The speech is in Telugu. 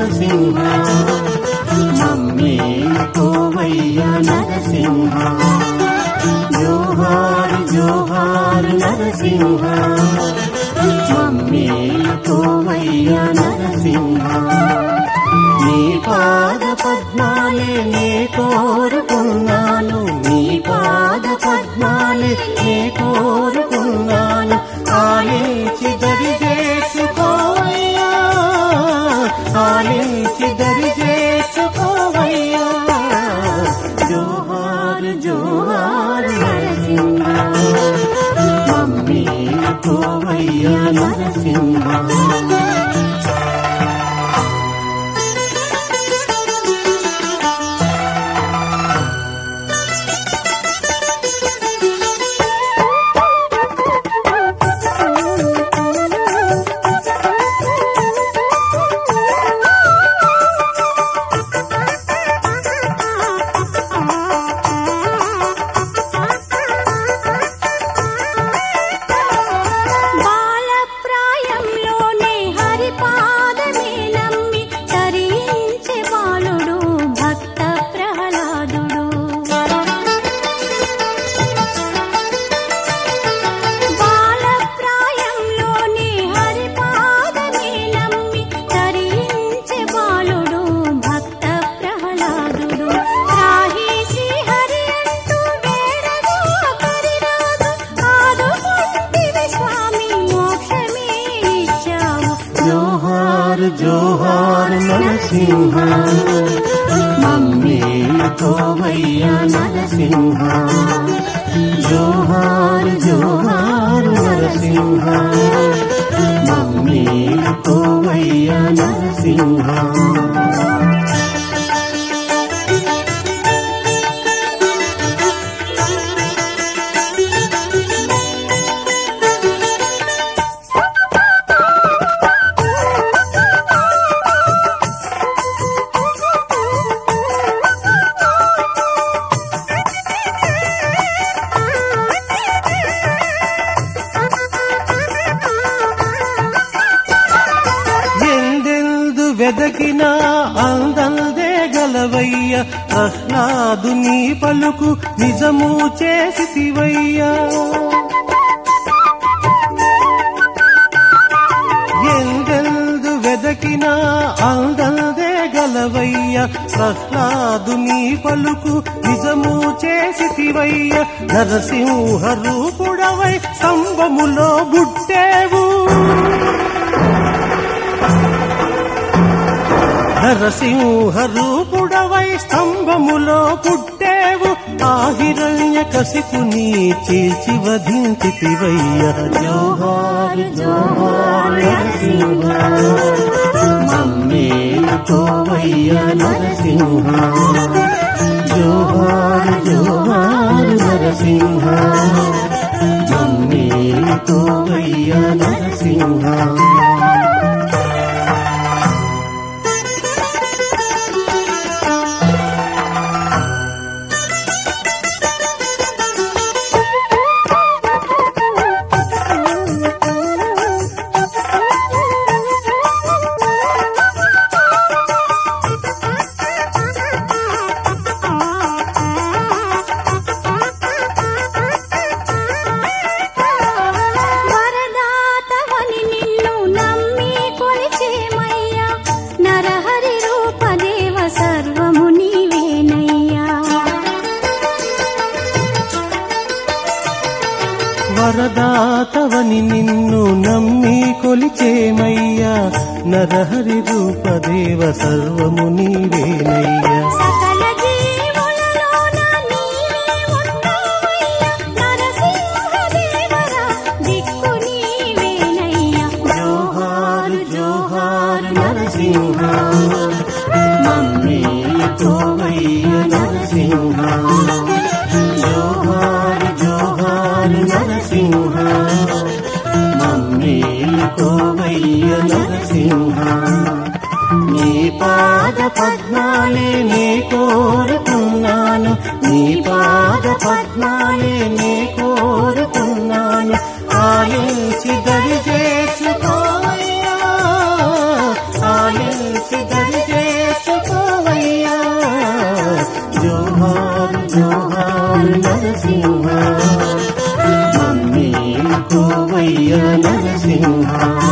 నరసింహ మమ్మీ కోవయ్య నరసింహ జోహార్ జోహార్ నరసింహ మమ్మీ కోవయ్య నరసింహ నీ పాద పద్మాలే నే కోరుకున్నాను నీ పాద పద్మాలే నే కోరుకున్నాను ఆలించి దరి చేసుకోవయ్యా ఆలించి దరి చేసుకోవయ్యా జోహార్ జోహార్ నరసింహ మమ్మీ కోవయ్యా నరసింహ బాలప్రాయంలోనే హరిపాదమే నమ్మి తరించే బాలుడు భక్త ప్రహ్లాదుడు బాలప్రాయంలోనే హరిపాదమే నమ్మి తరించే బాలుడు భక్త ప్రహ్లాదుడు రాహి శ్రీహరి అంటూ వేడగా పరిరాదు ఆదుకుంటివి స్వామి మోక్షమే ఇచ్చావు జోహార్ జోహార్ నరసింహ మమ్మీ కోవయ్య నరసింహ జోహార్ జోహార్ నరసింహ మమ్మీ కోవయ్య నరసింహ ఎందెందు వెదకినా అందల్దే గలవయ్య ప్రహ్లాదు నీ పలుకు నిజము చేసివయ్యా ఎందెందు వెదకినా అందల్దే గలవయ్య ప్రహ్లాదు నీ పలుకు నిజము చేసివయ్య నరసింహ రూపుడవై స్తంభములో బుట్టేవు నరసింహ రూపుడవై స్తంభములో పుట్టేవు ఆహిరణ్య కసిపుని చీల్చి వధించితివయ్య జోహార్ జోహార్ నరసింహ మమ్మీ కోవయ్య నరసింహ జోహార్ జోహార్ నరసింహ మమ్మీ కోవయ్య నరసింహ వరదాతవని నిన్ను నమ్మి కొలిచేమయ్యా నరహరి రూపదేవ సర్వము నీవేనయ్యా వరదాతవని నిన్ను నమ్మి కొలిచేమయ్యా నరహరి రూపదేవ సర్వము నీవేనయ్యా సకల జీవులలోన నీవే ఉన్నావయ్యా నరసింహదేవరా దిక్కు నీవేనయ్యా జోహార్ జోహార్ నరసింహ మమ్మీ కోవయ్య నరసింహ జోహార్ జోహార్ నరసింహ మమ్మీ కోవయ్య నరసింహ నీ పాద పద్మాలే నే కోరుకున్నాను నీ పాద పద్మాలే నే కోరుకున్నాను ఆలించి దరి చేసుకోవయ్యా ఆలించి దరి నరసింహ